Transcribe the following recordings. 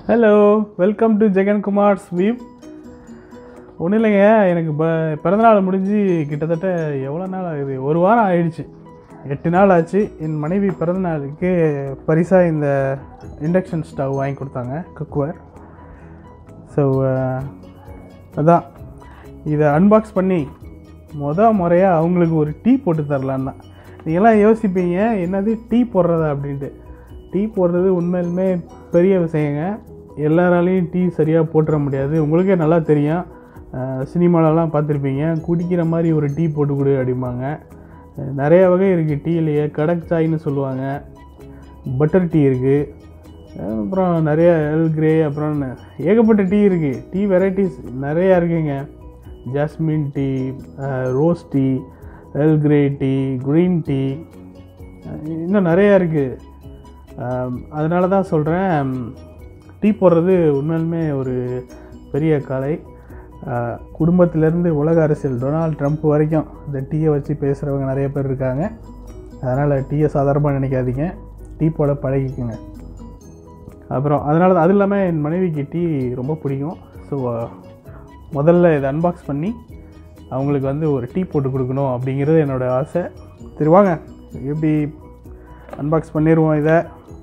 Hello welcome to Jagankumar sweep ஒன்றும் இல்லைங்க எனக்கு ப பிறந்தநாள் முடிஞ்சு கிட்டத்தட்ட எவ்வளோ நாள் ஆகுது ஒரு வாரம் ஆயிடுச்சு எட்டு நாள் ஆச்சு என் மனைவி பிறந்தநாளுக்கு பரிசாக இந்த இண்டக்ஷன் ஸ்டவ் வாங்கி கொடுத்தாங்க குக்வேர் ஸோ அதான் இதை அன்பாக்ஸ் பண்ணி மொத முறையாக அவங்களுக்கு ஒரு டீ போட்டு தரலான் தான் நீங்களாம் யோசிப்பீங்க என்னது டீ போடுறதா அப்படின்ட்டு டீ போடுறது உண்மையிலுமே பெரிய விஷயங்க எல்லாராலையும் டீ சரியாக போட்டுற முடியாது உங்களுக்கே நல்லா தெரியும் சினிமாலலாம் பார்த்துருப்பீங்க குடிக்கிற மாதிரி ஒரு டீ போட்டு கொடு அப்படிம்பாங்க அஹ் நிறைய வகை இருக்குது டீலையே கடக் சாய்னு சொல்லுவாங்க பட்டர் டீ இருக்குது அப்புறம் நிறைய எல் கிரே அப்புறம் ந- ஏகப்பட்ட டீ இருக்குது டீ வெரைட்டிஸ் நிறையா இருக்குங்க jasmine tea rose tea Earl Grey tea green tea இன்னும் நிறையா இருக்குது அதனால தான் சொல்கிறேன் டீ போடுறது உண்மையிலுமே ஒரு பெரிய கலை அஹ், குடும்பத்திலேருந்து உலக அரசியல் டொனால்ட் ட்ரம்ப் வரைக்கும் இந்த டீயை வச்சு பேசுகிறவங்க நிறைய பேர் இருக்காங்க அதனால் டீயை சாதாரணமாக நினைக்காதீங்க டீ போட பழகிக்குங்க அப்புறம் அதனால தான் அது இல்லாமல் என் மனைவிக்கு டீ ரொம்ப பிடிக்கும் ஸோ முதல்ல இதை அன்பாக்ஸ் பண்ணி அவங்களுக்கு வந்து ஒரு டீ போட்டு கொடுக்கணும் அப்படிங்கிறது என்னோடய ஆசை சரி வாங்க எப்படி அன்பாக்ஸ் பண்ணிடுவோம் இதை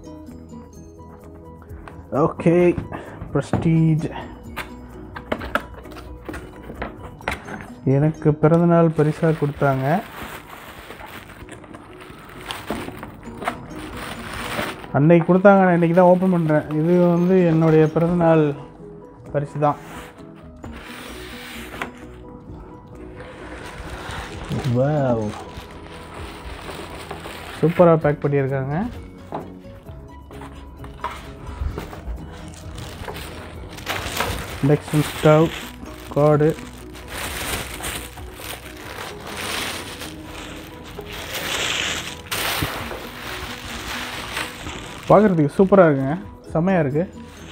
ஓகே ப்ரெஸ்டீஜ் எனக்கு பிறந்தநாள் பரிசாக கொடுத்தாங்க அன்னைக்கு கொடுத்தாங்க நான் இன்றைக்கி தான் ஓப்பன் பண்ணுறேன் இது வந்து என்னுடைய பிறந்தநாள் பரிசு தான் வாவ் சூப்பராக பேக் பண்ணியிருக்காங்க இண்டக்ஷன் ஸ்டவ் கார்டு பார்க்குறதுக்கு சூப்பராக இருக்குங்க செம்மையாக இருக்குது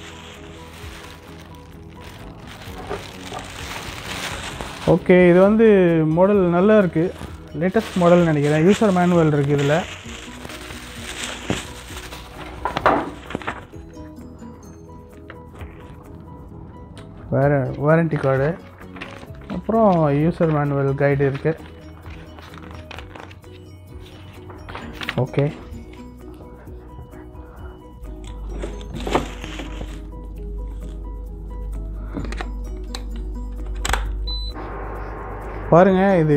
ஓகே இது வந்து மாடல் நல்லா இருக்குது லேட்டஸ்ட் மாடல் நினைக்கிறேன் யூசர் மேனுவல் இருக்குது இதில் வேறு வாரண்டி கார்டு அப்புறம் யூசர் மேனுவல் கைடு இருக்குது ஓகே பாருங்கள் இது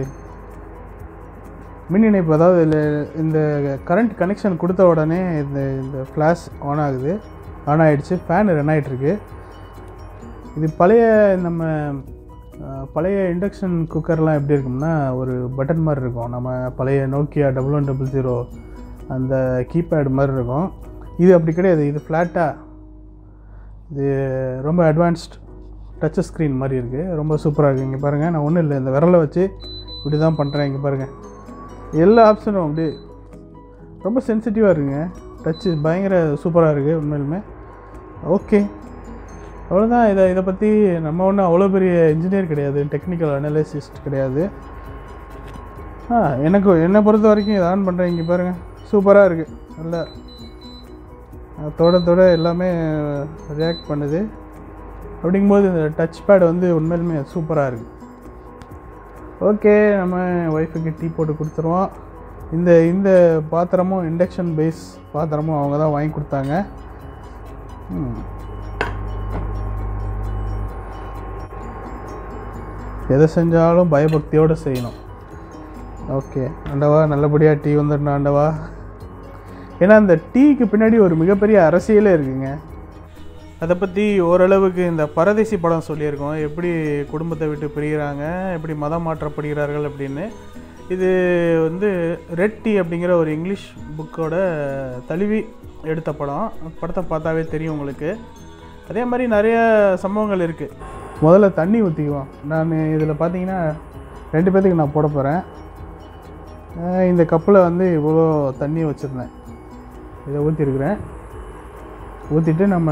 மின் இணைப்பு அதாவது இதில் இந்த கரண்ட் கனெக்ஷன் கொடுத்த உடனே இந்த இந்த ஃப்ளாஷ் ஆன் ஆகுது ஆன் ஆகிடுச்சு ஃபேன் ரன் ஆகிட்டுருக்கு இது பழைய நம்ம அஹ், பழைய இண்டக்ஷன் குக்கர்லாம் எப்படி இருக்கும்னா ஒரு பட்டன் மாதிரி இருக்கும் நம்ம பழைய Nokia double one double zero அந்த கீபேட் மாதிரி இருக்கும் இது அப்படி கிடையாது இது ஃப்ளாட்டாக இது ரொம்ப அட்வான்ஸ்ட் டச் ஸ்க்ரீன் மாதிரி இருக்குது ரொம்ப சூப்பராக இருக்குது இங்கே பாருங்கள் நான் ஒன்றும் இல்லை இந்த விரலை வச்சு இப்படி தான் பண்ணுறேன் இங்கே பாருங்கள் எல்லா ஆப்ஷனும் அப்படியே ரொம்ப சென்சிட்டிவாக இருக்குங்க டச்சு பயங்கர சூப்பராக இருக்குது உண்மையிலுமே ஓகே அவ்வளோதான் இதை இதை பற்றி நம்ம ஒன்றும் அவ்வளோ பெரிய இன்ஜினியர் கிடையாது டெக்னிக்கல் அனலிசிஸ்ட் கிடையாது ஆ எனக்கு என்னை பொறுத்த வரைக்கும் இதை ஆன் பண்ணுறேன் இங்கே பாருங்கள் சூப்பராக இருக்குது நல்லா அஹ் தொட தொட எல்லாமே ரியாக்ட் பண்ணுது அப்படிங்கும்போது இந்த டச் பேட் வந்து உண்மையிலுமே சூப்பராக இருக்குது ஓகே நம்ம ஒய்ஃபுக்கு டீ போட்டு கொடுத்துருவோம் இந்த இந்த பாத்திரமும் இண்டக்ஷன் பேஸ் பாத்திரமும் அவங்க தான் வாங்கி கொடுத்தாங்க ம். எதை செஞ்சாலும் பயபக்தியோடு செய்யணும் ஓகே ஆண்டவா நல்லபடியாக டீ வந்துடணும் ஆண்டவா ஏன்னா இந்த டீக்கு பின்னாடி ஒரு மிகப்பெரிய அரசியலே இருக்குங்க அதை பற்றி ஓரளவுக்கு இந்த பரதேசி படம் சொல்லியிருக்கோம் எப்படி குடும்பத்தை விட்டு பிரிகிறாங்க எப்படி மதம் மாற்றப்படுகிறார்கள் அப்படின்னு இது வந்து ரெட் டீ அப்படிங்கிற ஒரு இங்கிலீஷ் புக்கோட தழுவி எடுத்த படம் படத்தை பார்த்தாவே தெரியும் உங்களுக்கு அதே மாதிரி நிறைய சம்பவங்கள் இருக்குது முதல்ல தண்ணி ஊற்றிக்குவோம் நான் இதில் பார்த்தீங்கன்னா ரெண்டு பேர்த்துக்கு நான் போட போகிறேன் இந்த கப்பில் வந்து இவ்வளோ தண்ணி வச்சுருந்தேன் இதை ஊற்றிருக்கிறேன் ஊற்றிட்டு நம்ம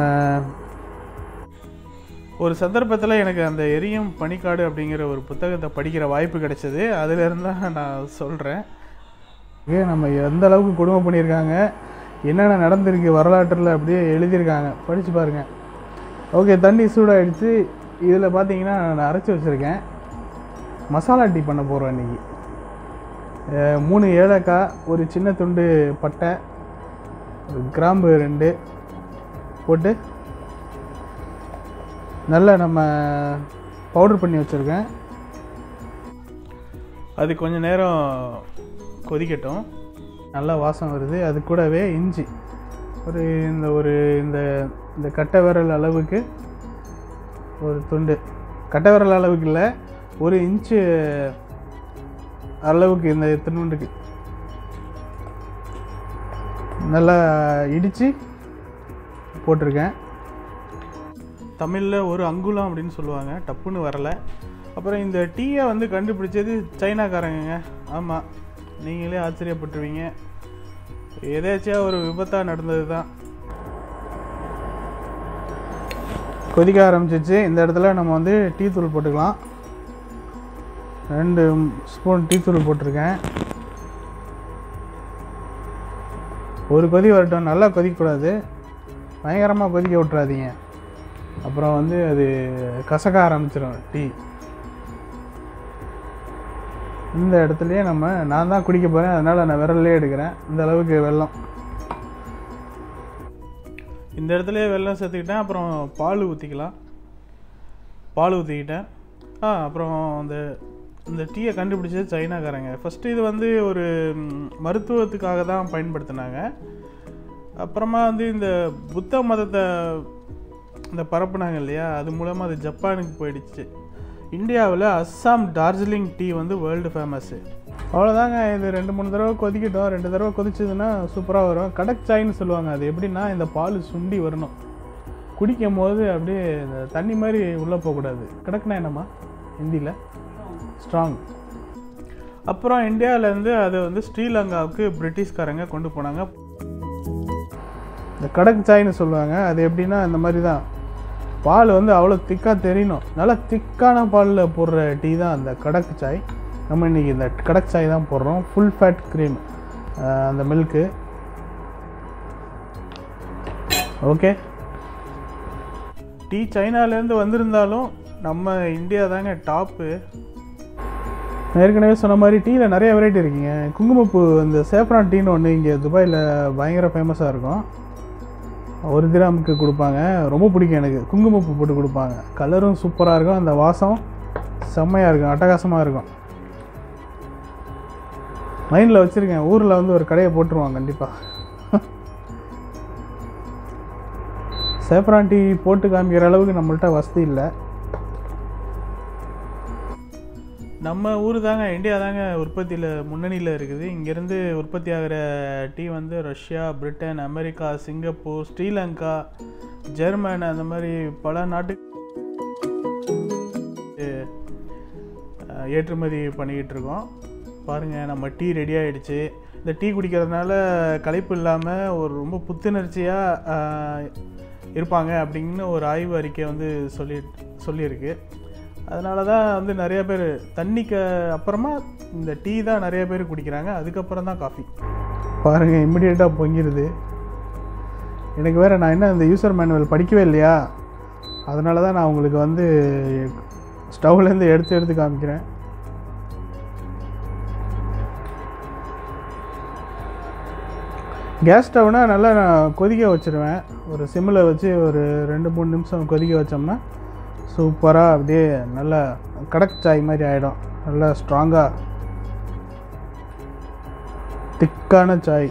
ஒரு சந்தர்ப்பத்தில் எனக்கு அந்த எரியும் பனிக்காடு அப்படிங்கிற ஒரு புத்தகத்தை படிக்கிற வாய்ப்பு கிடைச்சது அதிலிருந்து தான் நான் சொல்கிறேன் ஏ நம்ம எந்த அளவுக்கு கொடுமை பண்ணியிருக்காங்க என்னென்ன நடந்திருக்கு வரலாற்றில் அப்படியே எழுதியிருக்காங்க படித்து பாருங்கள் ஓகே தண்ணி சூடாகிடுச்சு இதில் பார்த்தீங்கன்னா நான் அரைச்சி வச்சுருக்கேன் மசாலா டீ பண்ண போகிறோம் இன்றைக்கி மூணு ஏலக்காய் ஒரு சின்ன துண்டு பட்டை ஒரு கிராம்பு ரெண்டு போட்டு நல்லா நம்ம பவுடர் பண்ணி வச்சுருக்கேன் அது கொஞ்ச நேரம் கொதிக்கட்டும் நல்லா வாசம் வருது அது கூடவே இஞ்சி ஒரு இந்த ஒரு இந்த இந்த கட்டை விரல் அளவுக்கு ஒரு துண்டு கட்டை விரல் அளவுக்கு இல்லை ஒரு இன்ச்சு அளவுக்கு இந்த திருநுண்டுக்கு நல்லா இடித்து போட்டிருக்கேன் தமிழில் ஒரு அங்குலம் அப்படின்னு சொல்லுவாங்க டப்புன்னு வரலை அப்புறம் இந்த டீயை வந்து கண்டுபிடிச்சது சைனாக்காரங்க ஆமாம் நீங்களே ஆச்சரியப்பட்டுருவீங்க எதாச்சும் ஒரு விபத்தாக நடந்தது தான் கொதிக்க ஆரம்பிச்சிச்சு இந்த இடத்துல நம்ம வந்து டீ தூள் போட்டுக்கலாம் ரெண்டு ஸ்பூன் டீ தூள் போட்டிருக்கேன் ஒரு கொதி வரட்டும் நல்லா கொதிக்கக்கூடாது பயங்கரமாக கொதிக்க விட்றாதீங்க அப்புறம் வந்து அது கசக்க ஆரம்பிச்சிடும் டீ இந்த இடத்துலையே நம்ம நான் தான் குடிக்க போகிறேன் அதனால் நான் விரல்லே எடுக்கிறேன் இந்த அளவுக்கு வெல்லம் இந்த இடத்துலையே வெல்லம் சேர்த்துக்கிட்டேன் அப்புறம் பால் ஊற்றிக்கலாம் பால் ஊற்றிக்கிட்டேன் ஆ அப்புறம் அந்த இந்த டீயை கண்டுபிடிச்சது சைனாக்காரங்க ஃபஸ்ட்டு இது வந்து ஒரு ம், மருத்துவத்துக்காக தான் பயன்படுத்தினாங்க அப்புறமா வந்து இந்த புத்த மதத்தை இந்த பரப்புனாங்க இல்லையா அது மூலமாக அது ஜப்பானுக்கு போயிடுச்சு இந்தியாவில் அஸ்ஸாம் டார்ஜிலிங் டீ வந்து வேர்ல்டு ஃபேமஸ்ஸு அவ்வளோதாங்க இது ரெண்டு மூணு தடவை கொதிக்கட்டும் ரெண்டு தடவை கொதிச்சதுன்னா சூப்பராக வரும் கடக் சாய்ன்னு சொல்லுவாங்க அது எப்படின்னா இந்த பால் சுண்டி வரணும் குடிக்கும் போது அப்படியே இந்த தண்ணி மாதிரி உள்ளே போகக்கூடாது கடக்குனா என்னம்மா ஹிந்தியில் ஸ்ட்ராங் அப்புறம் இந்தியாவிலேருந்து அதை வந்து ஸ்ரீலங்காவுக்கு பிரிட்டிஷ்காரங்க கொண்டு போனாங்க இந்த கடக் சாய்னு சொல்லுவாங்க அது எப்படின்னா இந்த மாதிரி தான் பால் வந்து அவ்வளோ திக்காக தெரியணும் நல்லா திக்கான பாலில் போடுற டீ தான் அந்த கடக் சாய் நம்ம இன்றைக்கி இந்த கடக் சாய் தான் போடுறோம் ஃபுல் ஃபேட் க்ரீம் அந்த மில்க்கு ஓகே டீ சைனாலேருந்து வந்திருந்தாலும் நம்ம இந்தியா தாங்க டாப்பு நான் ஏற்கனவே சொன்ன மாதிரி டீயில் நிறைய வெரைட்டி இருக்குங்க குங்குமப்பூ இந்த சேஃப்ரான் டீன்னு ஒன்று இங்கே துபாயில் பயங்கர ஃபேமஸாக இருக்கும் ஒரு கிராமுக்கு கொடுப்பாங்க ரொம்ப பிடிக்கும் எனக்கு குங்குமப்பூ போட்டு கொடுப்பாங்க கலரும் சூப்பராக இருக்கும் அந்த வாசம் செம்மையாக இருக்கும் அட்டகாசமாக இருக்கும் மைண்டில் வச்சுருக்கேன் ஊரில் வந்து ஒரு கடையை போட்டுருவாங்க கண்டிப்பாக சேஃப்ரான் டீ போட்டு காமிக்கிற அளவுக்கு நம்மள்ட்ட வசதி இல்லை நம்ம ஊர் தாங்க இந்தியா தாங்க உற்பத்தியில் முன்னணியில் இருக்குது இங்கேருந்து உற்பத்தி ஆகிற டீ வந்து Russia Britain America Singapore Sri Lanka German அந்த மாதிரி பல நாட்டுக்கு அஹ், ஏற்றுமதி பண்ணிக்கிட்டு இருக்கோம் பாருங்கள் நம்ம டீ ரெடி ஆகிடுச்சு இந்த டீ குடிக்கிறதுனால களைப்பு இல்லாமல் ஒரு ரொம்ப புத்துணர்ச்சியாக இருப்பாங்க அப்படின்னு ஒரு ஆய்வு அறிக்கை வந்து சொல்லி சொல்லியிருக்கு அதனால தான் வந்து நிறைய பேர் தண்ணிக்கு அப்புறமா இந்த டீ தான் நிறைய பேர் குடிக்கிறாங்க அதுக்கப்புறம் தான் காஃபி பாருங்கள் இம்மிடியேட்டாக பொங்கிடுது எனக்கு வேறு நான் என்ன இந்த யூசர் மேனுவல் படிக்கவே இல்லையா அதனால தான் நான் உங்களுக்கு வந்து ஸ்டவ்லேருந்து எடுத்து எடுத்து காமிக்கிறேன் கேஸ் ஸ்டவ்னா நல்லா நான் கொதிக்க வச்சுருவேன் ஒரு சிம்மில் வச்சு ஒரு ரெண்டு மூணு நிமிஷம் கொதிக்க வச்சோம்னா சூப்பராக அப்படியே நல்லா கடக் சாய் மாதிரி ஆகிடும் நல்லா ஸ்ட்ராங்காக திக்கான சாய்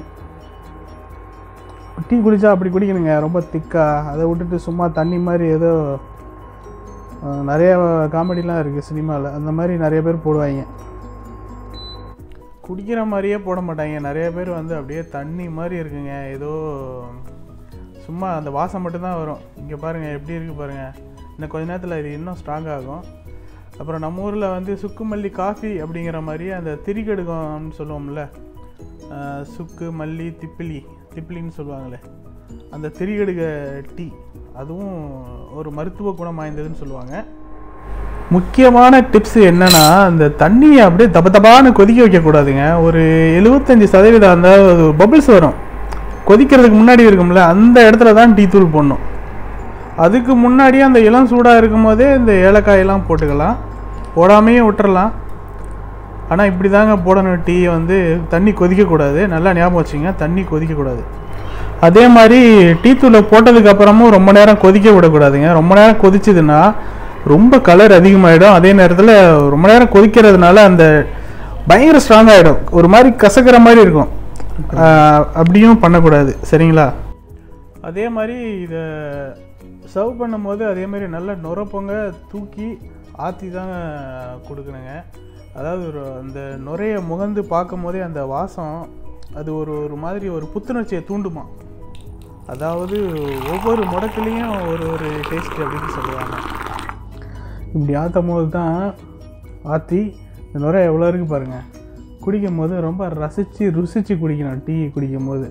டீ குடித்தா அப்படி குடிக்கணுங்க ரொம்ப திக்காக அதை விட்டுட்டு சும்மா தண்ணி மாதிரி ஏதோ அஹ், நிறைய காமெடிலாம் இருக்குது சினிமாவில் அந்த மாதிரி நிறைய பேர் போடுவாங்க குடிக்கிற மாதிரியே போட மாட்டாங்க நிறைய பேர் வந்து அப்படியே தண்ணி மாதிரி இருக்குங்க ஏதோ சும்மா அந்த வாசம் மட்டும்தான் வரும் இங்கே பாருங்கள் எப்படி இருக்குது பாருங்கள் இன்னும் கொஞ்ச நேரத்தில் இது இன்னும் ஸ்ட்ராங் ஆகும் அப்புறம் நம்ம ஊரில் வந்து சுக்கு மல்லி காஃபி அப்படிங்கிற மாதிரி அந்த திரிகடுகம்னு சொல்லுவோம்ல அஹ், சுக்கு மல்லி திப்பிலி திப்பிலின்னு சொல்லுவாங்களே அந்த திரிகடுக டீ அதுவும் ஒரு மருத்துவ குணம் வாய்ந்ததுன்னு சொல்லுவாங்க முக்கியமான டிப்ஸ் என்னன்னா அந்த தண்ணியை அப்படியே தப தபான்னு கொதிக்க வைக்கக்கூடாதுங்க ஒரு எழுபத்தஞ்சி சதவீதம் அந்த பபிள்ஸ் வரும் கொதிக்கிறதுக்கு முன்னாடி இருக்கும்ல அந்த இடத்துல தான் டீ தூள் போடணும் அதுக்கு முன்னாடியே அந்த இளம் சூடாக இருக்கும் போதே இந்த ஏலக்காயெல்லாம் போட்டுக்கலாம் போடாமையே விட்டுறலாம் ஆனால் இப்படி தாங்க போடணும் டீ வந்து தண்ணி கொதிக்கக்கூடாது நல்லா ஞாபகம் வச்சுங்க தண்ணி கொதிக்கக்கூடாது அதே மாதிரி டீ தூளை போட்டதுக்கு அப்புறமும் ரொம்ப நேரம் கொதிக்க விடக்கூடாதுங்க ரொம்ப நேரம் கொதிச்சதுன்னா ரொம்ப கலர் அதிகமாகிடும் அதே நேரத்தில் ரொம்ப நேரம் கொதிக்கிறதுனால அந்த பயங்கர ஸ்ட்ராங் ஆகிடும் ஒரு மாதிரி கசக்கிற மாதிரி இருக்கும் ஆஹ் அப்படியும் பண்ணக்கூடாது சரிங்களா அதே மாதிரி இதை சர்வ் பண்ணும்போது அதே மாதிரி நல்ல நுரப்பொங்க தூக்கி ஆற்றி தான் கொடுக்கணுங்க அதாவது ஒரு அந்த நுரைய முகந்து பார்க்கும் போதே அந்த வாசம் அது ஒரு ஒரு மாதிரி ஒரு புத்துணர்ச்சியை தூண்டுமா அதாவது ஒவ்வொரு முடக்குலேயும் ஒரு ஒரு டேஸ்ட் அப்படின்னு சொல்லுவாங்க இப்படி ஆற்றும் போது தான் ஆற்றி இந்த நுரை எவ்வளோ இருக்குது பாருங்கள் குடிக்கும் போது ரொம்ப ரசித்து ருசித்து குடிக்கணும் டீ குடிக்கும் போது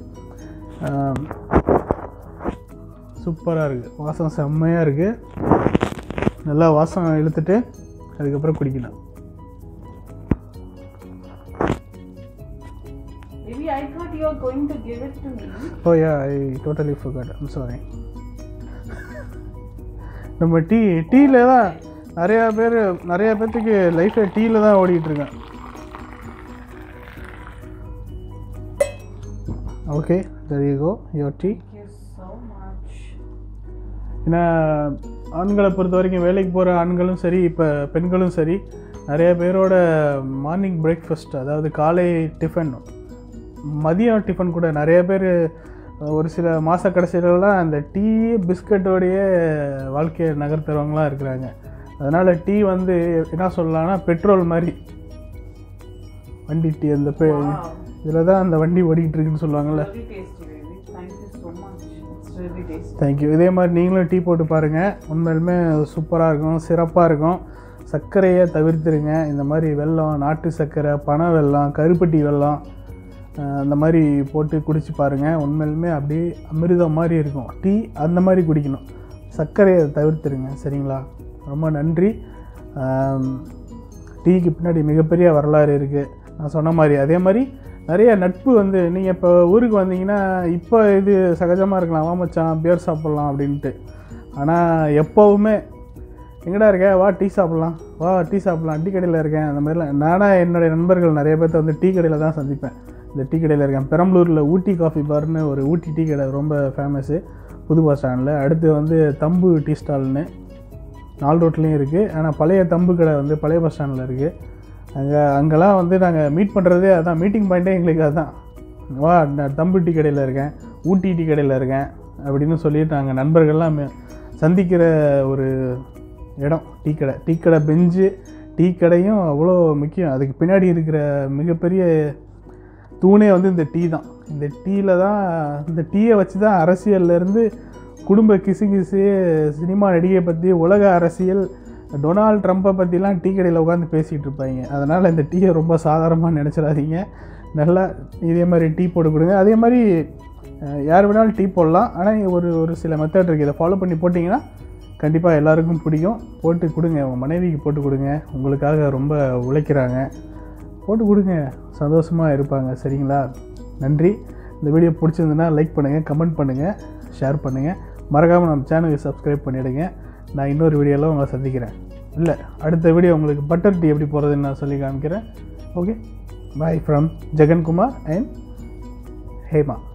சூப்பராக இருக்குது வாசம் செம்மையாக இருக்குது நல்லா வாசம் இழுத்துட்டு அதுக்கப்புறம் குடிக்கணும் Maybe I thought you were going to give it to me. Oh ya I totally forgot I'm sorry நம்ம டீ டீயில் தான் நிறையா பேர் நிறையா பேர்த்துக்கு லைஃப்பில் டீயில் தான் ஓடிட்டு இருக்கேன் okay there you go your tea Thank you so much. ஏன்னா ஆண்களை பொறுத்த வரைக்கும் வேலைக்கு போகிற ஆண்களும் சரி இப்போ பெண்களும் சரி நிறைய பேரோட மார்னிங் பிரேக்ஃபாஸ்ட் அதாவது காலை டிஃபன் மதியம் டிஃபன் கூட நிறைய பேர் ஒரு சில மாத கடைசியிலலாம் அந்த டீ பிஸ்கட்டோடையே வாழ்க்கையை நகர்த்துறவங்களாம் இருக்கிறாங்க அதனால் டீ வந்து என்ன சொல்லலாம்னா பெட்ரோல் மாதிரி வண்டி டீ அந்த பெ Wow. இதில் தான் அந்த வண்டி ஓடிக்கிட்டு இருக்குன்னு சொல்லுவாங்கள்ல Very tasty, baby. Thank you so much. It's really tasty. Thank you இதே மாதிரி நீங்களும் டீ போட்டு பாருங்கள் உண்மையிலுமே சூப்பராக இருக்கும் சிறப்பாக இருக்கும் சர்க்கரையை தவிர்த்துருங்க இந்த மாதிரி வெல்லம் நாட்டு சர்க்கரை பனை வெல்லம் கருப்பட்டி வெல்லம் அஹ், அந்த மாதிரி போட்டு குடிச்சு பாருங்கள் உண்மையிலுமே அப்படியே அமிர்தம் மாதிரி இருக்கும் டீ அந்த மாதிரி குடிக்கணும் சர்க்கரையை தவிர்த்துருங்க சரிங்களா ரொம்ப நன்றி ஆம், டீக்கு பின்னாடி மிகப்பெரிய வரலாறு இருக்குது நான் சொன்ன மாதிரி அதே மாதிரி நிறைய நட்பு வந்து நீங்கள் இப்போ ஊருக்கு வந்தீங்கன்னா இப்போ இது சகஜமாக இருக்கலாம் வா மச்சான் பியர் சாப்பிட்லாம் அப்படின்ட்டு ஆனால் எப்போவுமே எங்கடா இருக்க வா டீ சாப்பிட்லாம் வா டீ சாப்பிட்லாம் டீ கடையில் இருக்கேன் அந்த மாதிரிலாம் நானாக என்னுடைய நண்பர்கள் நிறைய பேர்த்த வந்து டீ கடையில் தான் சந்திப்பேன் இந்த டீ கடையில் இருக்கேன் பெரம்பலூரில் ஊட்டி காஃபி பார்னு ஒரு ஊட்டி டீ கடை ரொம்ப ஃபேமஸ்ஸு புது பஸ் ஸ்டாண்டில் அடுத்து வந்து தம்பு டீ ஸ்டால்னு நாலு ரோட்லேயும் இருக்குது ஆனால் பழைய தம்பு கடை வந்து பழைய பஸ் ஸ்டாண்டில் இருக்குது அங்கே அங்கெல்லாம் வந்து நாங்கள் மீட் பண்ணுறதே அதான் மீட்டிங் பாயிண்ட்டே எங்களுக்கு அதுதான் வா நான் தம்பு டீ கடையில் இருக்கேன் ஊட்டி டீ கடையில் இருக்கேன் அப்படின்னு சொல்லிட்டு நாங்கள் நண்பர்கள்லாம் மே- சந்திக்கிற ஒரு இடம் டீ கடை டீ கடை பெஞ்சு டீ கடையும் அவ்வளோ முக்கியம் அதுக்கு பின்னாடி இருக்கிற மிகப்பெரிய தூணே வந்து இந்த டீ தான் இந்த டீயில் தான் இந்த டீயை வச்சு தான் அரசியல்லேருந்து குடும்ப கிசுகிசு சினிமா நடிகை பற்றி உலக அரசியல் டொனால்ட் ட்ரம்ப்பை பற்றிலாம் டீ கடையில் உட்காந்து பேசிகிட்டு இருப்பாங்க அதனால் இந்த டீயை ரொம்ப சாதாரணமாக நினச்சிடாதீங்க நல்லா இதே மாதிரி டீ போட்டு கொடுங்க அதே மாதிரி அஹ், யார் வேணாலும் டீ போடலாம் ஆனால் ஒரு ஒரு சில மெத்தட் இருக்குது இதை ஃபாலோ பண்ணி போட்டிங்கன்னா கண்டிப்பாக எல்லாருக்கும் பிடிக்கும் போட்டு கொடுங்க உங்கள் மனைவிக்கு போட்டு கொடுங்க உங்களுக்காக ரொம்ப உழைக்கிறாங்க போட்டு கொடுங்க சந்தோஷமாக இருப்பாங்க சரிங்களா நன்றி இந்த வீடியோ பிடிச்சிருந்துன்னா லைக் பண்ணுங்கள் கமெண்ட் பண்ணுங்கள் ஷேர் பண்ணுங்கள் மறக்காமல் நம்ம சேனலுக்கு சப்ஸ்கிரைப் பண்ணிவிடுங்க நான் இன்னொரு வீடியோவில் உங்களை சந்திக்கிறேன் இல்லை அடுத்த வீடியோ உங்களுக்கு பட்டர் டீ எப்படி போடுறதுன்னு நான் சொல்லி காமிக்கிறேன் okay bye from Jagankumar and Hema